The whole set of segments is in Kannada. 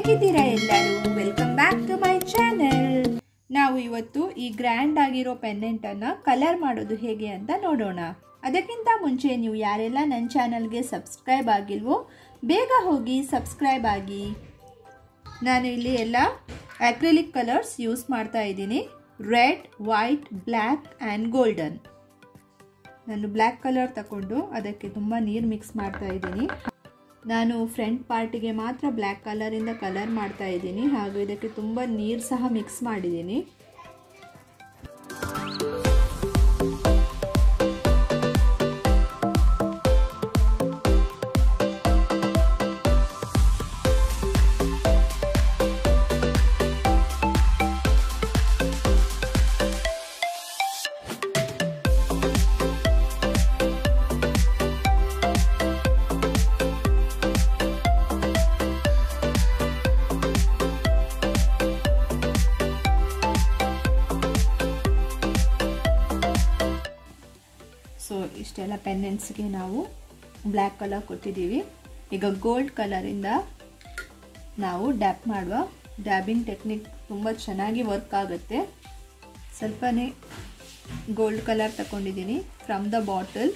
ಹೇಗಿದ್ದೀರಾ ಎಲ್ಲರೂ welcome back to my channel ನಾವು ಇವತ್ತು ಈ ಗ್ರ್ಯಾಂಡ್ ಆಗಿರೋ ಪೆಂಡೆಂಟ್ ಅನ್ನ ಕಲರ್ ಮಾಡೋದು ಹೇಗೆ ಅಂತ ನೋಡೋಣ ಅದಕ್ಕಿಂತ ಮುಂಚೆ ನೀವು ಯಾರೆಲ್ಲ ನನ್ನ ಚಾನಲ್ಗೆ ಸಬ್ಸ್ಕ್ರೈಬ್ ಆಗಿಲ್ವೋ ಬೇಗ ಹೋಗಿ ಸಬ್ಸ್ಕ್ರೈಬ್ ಆಗಿ ನಾನು ಇಲ್ಲಿ ಎಲ್ಲ ಅಕ್ರಿಲಿಕ್ ಕಲರ್ಸ್ ಯೂಸ್ ಮಾಡ್ತಾ ಇದ್ದೀನಿ red white black and golden ನಾನು ಬ್ಲ್ಯಾಕ್ ಕಲರ್ ತಗೊಂಡು ಅದಕ್ಕೆ ತುಂಬ ನೀರು ಮಿಕ್ಸ್ ಮಾಡ್ತಾ ಇದ್ದೀನಿ ನಾನು ಫ್ರಂಟ್ ಪಾರ್ಟಿಗೆ ಮಾತ್ರ ಬ್ಲ್ಯಾಕ್ ಕಲರಿಂದ ಕಲರ್ ಮಾಡ್ತಾ ಇದ್ದೀನಿ ಹಾಗೂ ಇದಕ್ಕೆ ತುಂಬ ನೀರು ಸಹ ಮಿಕ್ಸ್ ಮಾಡಿದ್ದೀನಿ ಸೊ ಇಷ್ಟೆಲ್ಲ ಪೆಂಡೆಂಟ್ಸ್ಗೆ ನಾವು ಬ್ಲ್ಯಾಕ್ ಕಲರ್ ಕೊಟ್ಟಿದ್ದೀವಿ ಈಗ ಗೋಲ್ಡ್ ಕಲರಿಂದ ನಾವು ಡ್ಯಾಪ್ ಮಾಡುವ ಡ್ಯಾಬಿಂಗ್ ಟೆಕ್ನಿಕ್ ತುಂಬ ಚೆನ್ನಾಗಿ ವರ್ಕ್ ಆಗುತ್ತೆ ಸ್ವಲ್ಪನೇ ಗೋಲ್ಡ್ ಕಲರ್ ತಗೊಂಡಿದ್ದೀನಿ ಫ್ರಮ್ ದ ಬಾಟಲ್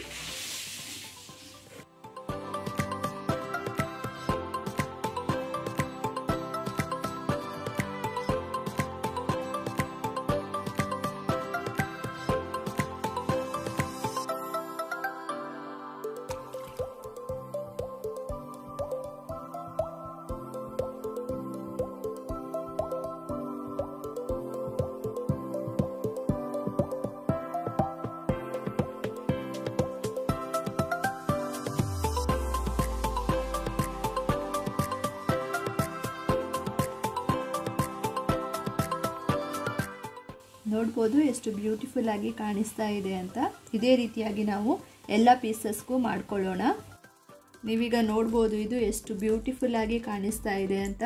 ನೋಡ್ಬೋದು ಎಷ್ಟು ಬ್ಯೂಟಿಫುಲ್ ಆಗಿ ಕಾಣಿಸ್ತಾ ಇದೆ ಅಂತ ಇದೇ ರೀತಿಯಾಗಿ ನಾವು ಎಲ್ಲ ಪೀಸಸ್ಗೂ ಮಾಡ್ಕೊಳ್ಳೋಣ ನೀವೀಗ ನೋಡ್ಬೋದು ಇದು ಎಷ್ಟು ಬ್ಯೂಟಿಫುಲ್ ಆಗಿ ಕಾಣಿಸ್ತಾ ಇದೆ ಅಂತ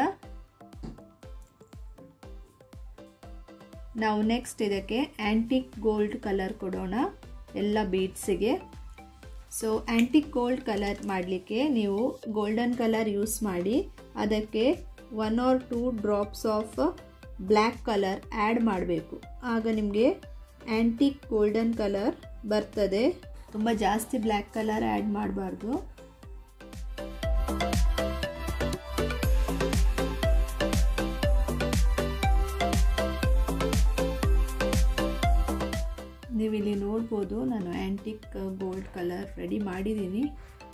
ನಾವು ನೆಕ್ಸ್ಟ್ ಇದಕ್ಕೆ ಆ್ಯಂಟಿಕ್ ಗೋಲ್ಡ್ ಕಲರ್ ಕೊಡೋಣ ಎಲ್ಲ ಬೀಡ್ಸಿಗೆ ಸೊ ಆ್ಯಂಟಿಕ್ ಗೋಲ್ಡ್ ಕಲರ್ ಮಾಡಲಿಕ್ಕೆ ನೀವು ಗೋಲ್ಡನ್ ಕಲರ್ ಯೂಸ್ ಮಾಡಿ ಅದಕ್ಕೆ one or two drops of black colour add ಮಾಡಬೇಕು ಆಗ ನಿಮಗೆ ಆ್ಯಂಟಿಕ್ ಗೋಲ್ಡನ್ ಕಲರ್ ಬರ್ತದೆ ತುಂಬ ಜಾಸ್ತಿ ಬ್ಲ್ಯಾಕ್ ಕಲರ್ ಆ್ಯಡ್ ಮಾಡಬಾರ್ದು ನೀವು ಇಲ್ಲಿ ನೋಡ್ಬೋದು ನಾನು ಆ್ಯಂಟಿಕ್ ಗೋಲ್ಡ್ ಕಲರ್ ರೆಡಿ ಮಾಡಿದ್ದೀನಿ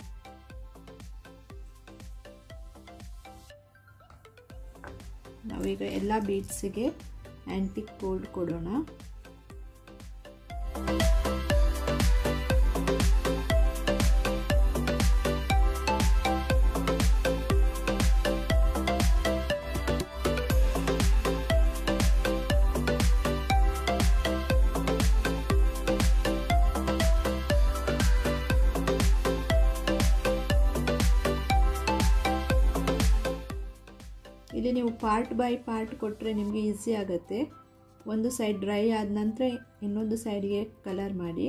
ನಾವೀಗ ಎಲ್ಲ ಬೀಡ್ಸಿಗೆ ಆ್ಯಂಟಿಕ್ ಗೋಲ್ಡ್ ಕೊಡೋಣ ಇಲ್ಲಿ ನೀವು ಪಾರ್ಟ್ ಬೈ ಪಾರ್ಟ್ ಕೊಟ್ಟರೆ ನಿಮಗೆ ಈಸಿ ಆಗುತ್ತೆ ಒಂದು ಸೈಡ್ ಡ್ರೈ ಆದ ನಂತರ ಇನ್ನೊಂದು ಸೈಡ್ಗೆ ಕಲರ್ ಮಾಡಿ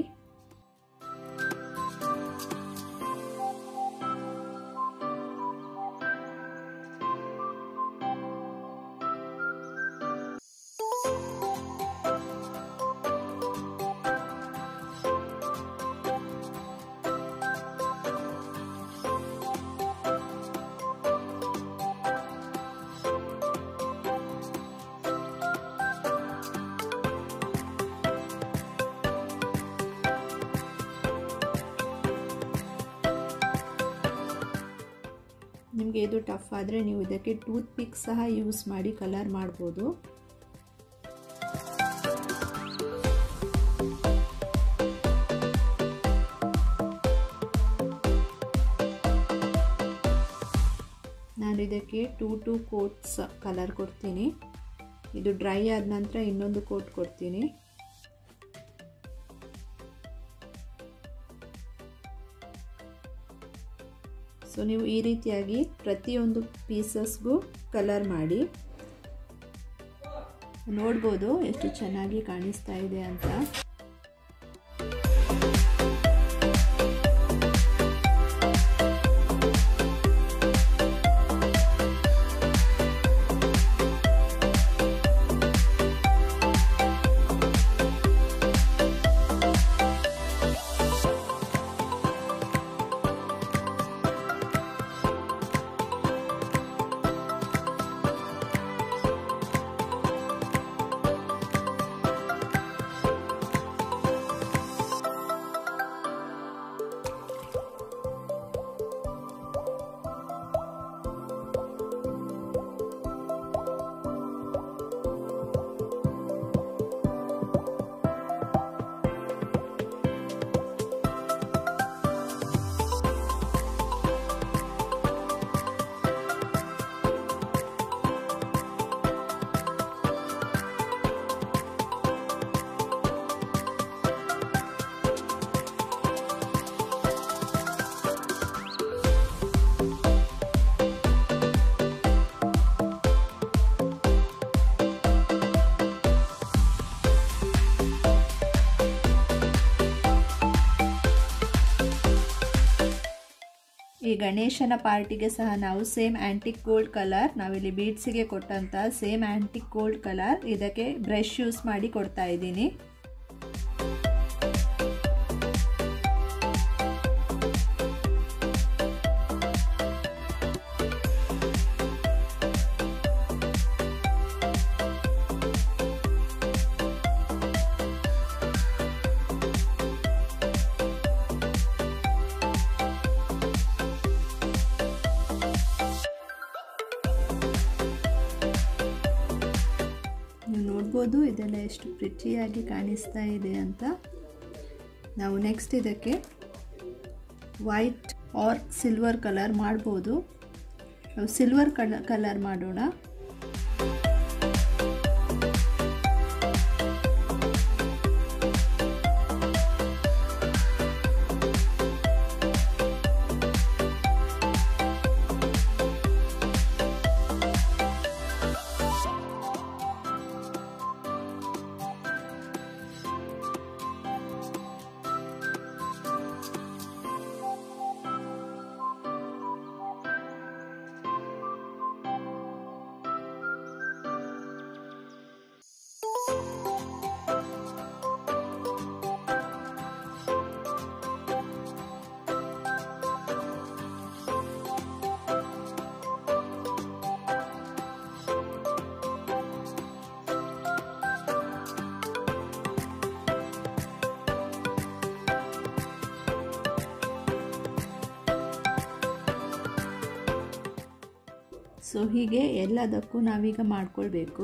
ನಿಮಗೆ ಇದು ಟಫ್ ಆದರೆ ನೀವು ಇದಕ್ಕೆ ಟೂತ್ ಪಿಕ್ ಸಹ ಯೂಸ್ ಮಾಡಿ ಕಲರ್ ಮಾಡ್ಬೋದು ನಾನು ಇದಕ್ಕೆ ಟೂ ಟೂ ಕೋಟ್ಸ್ ಕಲರ್ ಕೊಡ್ತೀನಿ ಇದು ಡ್ರೈ ಆದ ನಂತರ ಇನ್ನೊಂದು ಕೋಟ್ ಕೊಡ್ತೀನಿ ಸೊ ನೀವು ಈ ರೀತಿಯಾಗಿ ಪ್ರತಿಯೊಂದು ಪೀಸಸ್ಗೂ ಕಲರ್ ಮಾಡಿ ನೋಡ್ಬೋದು ಎಷ್ಟು ಚೆನ್ನಾಗಿ ಕಾಣಿಸ್ತಾ ಇದೆ ಅಂತ ಹಾಗೆ ಗಣೇಶನ ಪಾರ್ಟಿಗೆ ಸಹ ನಾವು ಸೇಮ್ ಆ್ಯಂಟಿಕ್ ಗೋಲ್ಡ್ ಕಲರ್ ನಾವಿಲ್ಲಿ ಬೀಡ್ಸಿಗೆ ಕೊಟ್ಟಂಥ ಸೇಮ್ ಆ್ಯಂಟಿಕ್ ಗೋಲ್ಡ್ ಕಲರ್ ಇದಕ್ಕೆ ಬ್ರಷ್ ಯೂಸ್ ಮಾಡಿ ಕೊಡ್ತಾ ಇದ್ದೀನಿ ನೀವು ನೋಡ್ಬೋದು ಇದೆಲ್ಲ ಎಷ್ಟು ಪ್ರಿಟಿಯಾಗಿ ಕಾಣಿಸ್ತಾ ಇದೆ ಅಂತ ನಾವು ನೆಕ್ಸ್ಟ್ ಇದಕ್ಕೆ ವೈಟ್ ಆರ್ ಸಿಲ್ವರ್ ಕಲರ್ ಮಾಡ್ಬೋದು ನಾವು ಸಿಲ್ವರ್ ಕಲ ಕಲರ್ ಮಾಡೋಣ ಸೊ ಹೀಗೆ ಎಲ್ಲದಕ್ಕೂ ನಾವೀಗ ಮಾಡ್ಕೊಳ್ಬೇಕು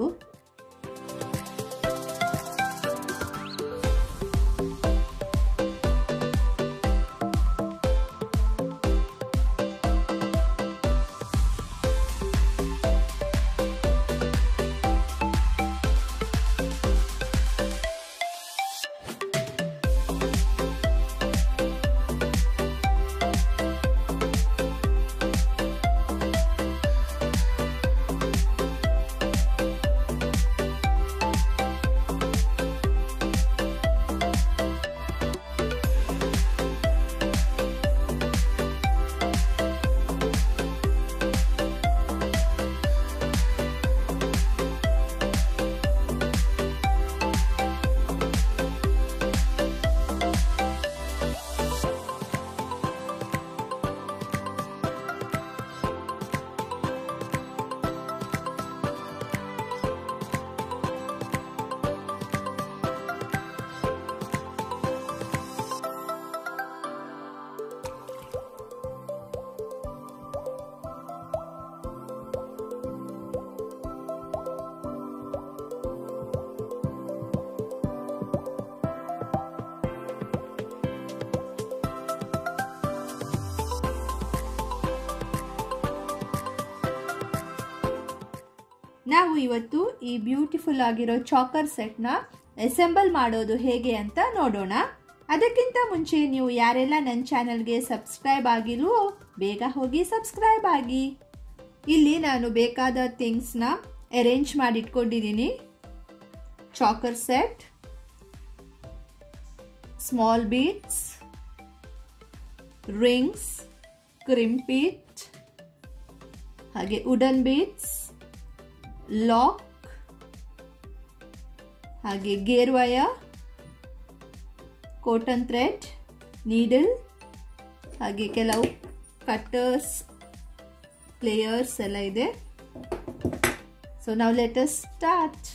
ನಾವು ಇವತ್ತು ಈ ಬ್ಯೂಟಿಫುಲ್ ಆಗಿರೋ ಚಾಕರ್ ಸೆಟ್ನ ಅಸೆಂಬಲ್ ಮಾಡೋದು ಹೇಗೆ ಅಂತ ನೋಡೋಣ ಅದಕ್ಕಿಂತ ಮುಂಚೆ ನೀವು ಯಾರೆಲ್ಲ ನನ್ನ ಚಾನಲ್ಗೆ ಸಬ್ಸ್ಕ್ರೈಬ್ ಆಗಿಲ್ವೋ ಬೇಗ ಹೋಗಿ ಸಬ್ಸ್ಕ್ರೈಬ್ ಆಗಿ ಇಲ್ಲಿ ನಾನು ಬೇಕಾದ ಥಿಂಗ್ಸ್ನ ಅರೇಂಜ್ ಮಾಡಿ ಇಟ್ಕೊಂಡಿದ್ದೀನಿ choker set small beads rings crimp bead ಹಾಗೆ ವುಡನ್ ಬೀಟ್ಸ್ ಲಾಕ್ ಹಾಗೆ gear wire cotton thread needle ಹಾಗೆ ಕೆಲವು ಕಟ್ಟರ್ಸ್ ಪ್ಲೇಯರ್ಸ್ ಎಲ್ಲ ಇದೆ ಸೊ ನಾವು ಲೆಟಸ್ ಸ್ಟಾರ್ಟ್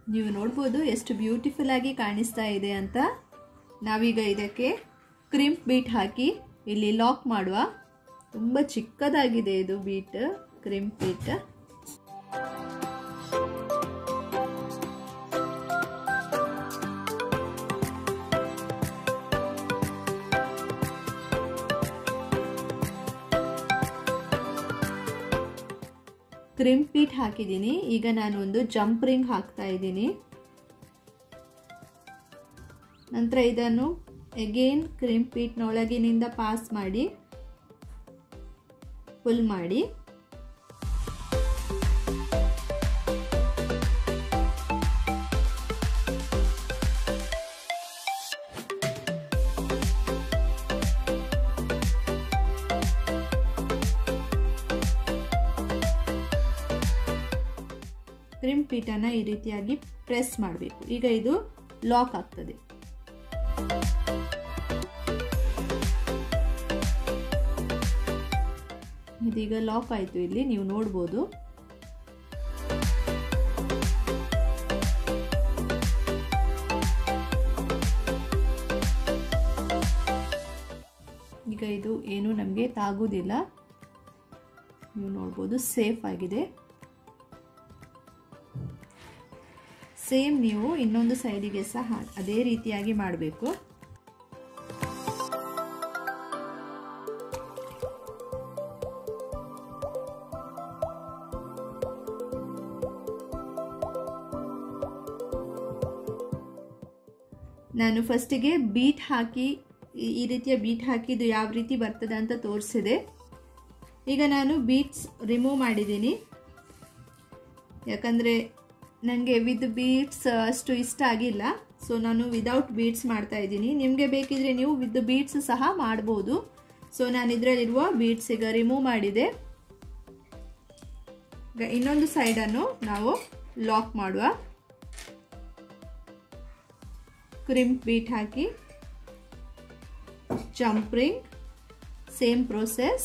ನೀವು ನೋಡ್ಬೋದು ಎಷ್ಟು ಬ್ಯೂಟಿಫುಲ್ ಆಗಿ ಕಾಣಿಸ್ತಾ ಇದೆ ಅಂತ ನಾವೀಗ ಇದಕ್ಕೆ ಕ್ರಿಂಪ್ ಬೀಟ್ ಹಾಕಿ ಇಲ್ಲಿ ಲಾಕ್ ಮಾಡುವ ತುಂಬ ಚಿಕ್ಕದಾಗಿದೆ ಇದು bead crimp bead crimp bead ಹಾಕಿದ್ದೀನಿ ಈಗ ನಾನು ಒಂದು ಜಂಪ್ ರಿಂಗ್ ಹಾಕ್ತಾ ಇದ್ದೀನಿ ನಂತರ ಇದನ್ನು ಎಗೇನ್ ಕ್ರಿಂಪ್ ಬೀಟ್ನೊಳಗಿನಿಂದ ಪಾಸ್ ಮಾಡಿ ಫುಲ್ ಮಾಡಿ ಕ್ರಿಮ್ ಪೀಟನ್ನು ಈ ರೀತಿಯಾಗಿ ಪ್ರೆಸ್ ಮಾಡಬೇಕು ಈಗ ಇದು ಲಾಕ್ ಆಗ್ತದೆ ಇದೀಗ ಲಾಕ್ ಆಯಿತು ಇಲ್ಲಿ ನೀವು ನೋಡ್ಬೋದು ಈಗ ಇದು ಏನು ನಮಗೆ ತಾಗುವುದಿಲ್ಲ ನೀವು ನೋಡ್ಬೋದು ಸೇಫ್ ಆಗಿದೆ ಸೇಮ್ ನೀವು ಇನ್ನೊಂದು ಸೈಡಿಗೆ ಸಹ ಅದೇ ರೀತಿಯಾಗಿ ಮಾಡಬೇಕು ನಾನು ಫಸ್ಟಿಗೆ ಬೀಟ್ ಹಾಕಿ ಈ ರೀತಿಯ ಬೀಟ್ ಹಾಕಿದ್ದು ಯಾವ ರೀತಿ ಬರ್ತದೆ ಅಂತ ತೋರಿಸಿದೆ ಈಗ ನಾನು ಬೀಟ್ಸ್ ರಿಮೂವ್ ಮಾಡಿದ್ದೀನಿ ಯಾಕಂದರೆ ನನಗೆ ವಿತ್ ಬೀಟ್ಸ್ ಅಷ್ಟು ಇಷ್ಟ ಆಗಿಲ್ಲ ಸೊ ನಾನು ವಿದೌಟ್ ಬೀಟ್ಸ್ ಮಾಡ್ತಾ ಇದ್ದೀನಿ ನಿಮಗೆ ಬೇಕಿದ್ರೆ ನೀವು ವಿತ್ ಬೀಟ್ಸ್ ಸಹ ಮಾಡ್ಬೋದು ಸೊ ನಾನು ಇದರಲ್ಲಿರುವ ಬೀಟ್ಸ್ ಈಗ ರಿಮೂವ್ ಮಾಡಿದೆ ಈಗ ಇನ್ನೊಂದು ಸೈಡನ್ನು ನಾವು ಲಾಕ್ ಮಾಡುವ ಕ್ರಿಂಪ್ ಬೀಟ್ ಹಾಕಿ ಜಂಪ್ರಿಂಗ್ ಸೇಮ್ ಪ್ರೋಸೆಸ್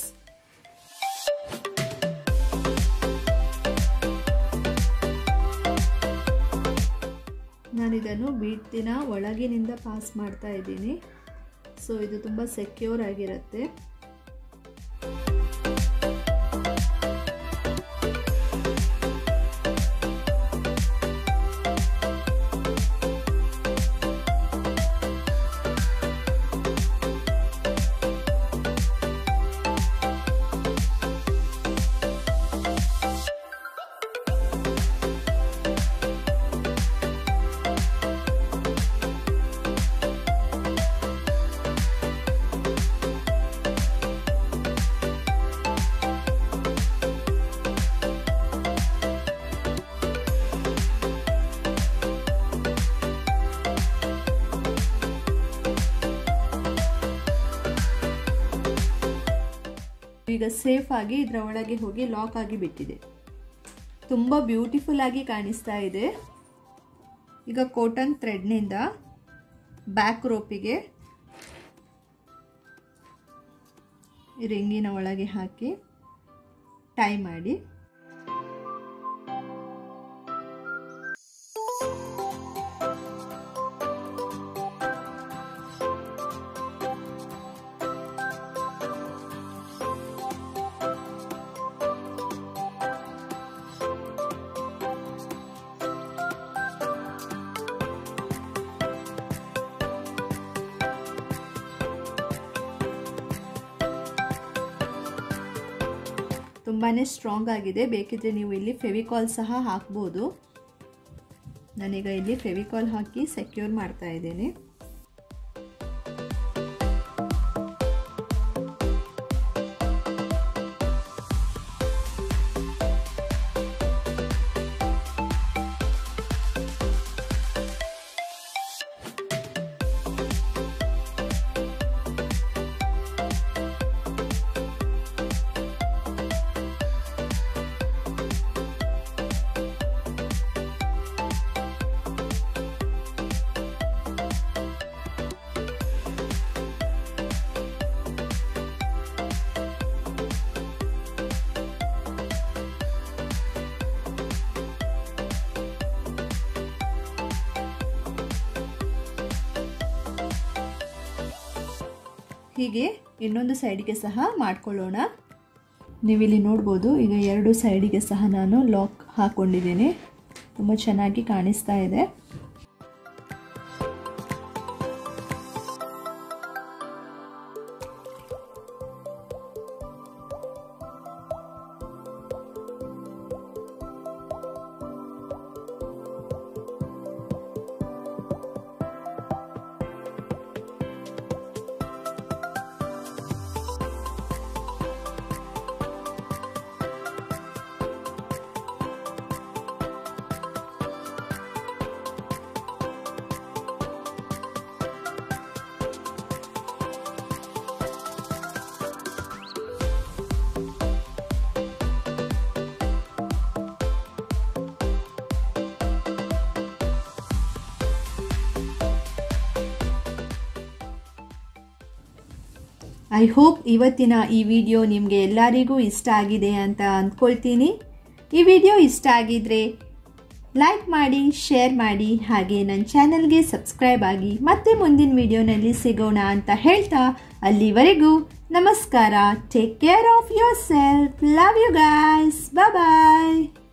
ನಾನಿದನ್ನು ಬೀಟ್ತಿನ ಒಳಗಿನಿಂದ ಪಾಸ್ ಮಾಡ್ತಾ ಇದ್ದೀನಿ ಸೊ ಇದು ತುಂಬ ಸೆಕ್ಯೂರ್ ಆಗಿರುತ್ತೆ ಈಗ ಸೇಫ್ ಆಗಿ ಇದರ ಒಳಗೆ ಹೋಗಿ ಲಾಕ್ ಆಗಿ ಬಿಟ್ಟಿದೆ ತುಂಬ ಬ್ಯೂಟಿಫುಲ್ ಆಗಿ ಕಾಣಿಸ್ತಾ ಇದೆ ಈಗ ಕಾಟನ್ ಥ್ರೆಡ್ನಿಂದ ಬ್ಯಾಕ್ ರೋಪಿಗೆ ರಿಂಗಿನ ಒಳಗೆ ಹಾಕಿ ಟೈ ಮಾಡಿ ತುಂಬಾ ಸ್ಟ್ರಾಂಗ್ ಆಗಿದೆ ಬೇಕಿದ್ರೆ ನೀವು ಇಲ್ಲಿ ಫೆವಿಕಾಲ್ ಸಹ ಹಾಕ್ಬೋದು ನಾನೀಗ ಇಲ್ಲಿ ಫೆವಿಕಾಲ್ ಹಾಕಿ ಸೆಕ್ಯೂರ್ ಮಾಡ್ತಾ ಇದ್ದೇನೆ ಹೀಗೆ ಇನ್ನೊಂದು ಸೈಡಿಗೆ ಸಹ ಮಾಡ್ಕೊಳ್ಳೋಣ ನೀವಿಲ್ಲಿ ನೋಡ್ಬೋದು ಈಗ ಎರಡು ಸೈಡಿಗೆ ಸಹ ನಾನು ಲಾಕ್ ಹಾಕ್ಕೊಂಡಿದ್ದೀನಿ ತುಂಬ ಚೆನ್ನಾಗಿ ಕಾಣಿಸ್ತಾ ಇದೆ ಐ ಹೋಪ್ ಇವತ್ತಿನ ಈ ವಿಡಿಯೋ ನಿಮಗೆ ಎಲ್ಲರಿಗೂ ಇಷ್ಟ ಆಗಿದೆ ಅಂತ ಅಂದ್ಕೊಳ್ತೀನಿ ಈ ವಿಡಿಯೋ ಇಷ್ಟ ಆಗಿದ್ರೆ ಲೈಕ್ ಮಾಡಿ ಶೇರ್ ಮಾಡಿ ಹಾಗೆ ನನ್ನ ಚಾನಲ್ಗೆ ಸಬ್ಸ್ಕ್ರೈಬ್ ಆಗಿ ಮತ್ತೆ ಮುಂದಿನ ವಿಡಿಯೋನಲ್ಲಿ ಸಿಗೋಣ ಅಂತ ಹೇಳ್ತಾ ಅಲ್ಲಿವರೆಗೂ ನಮಸ್ಕಾರ take care of yourself love you guys bye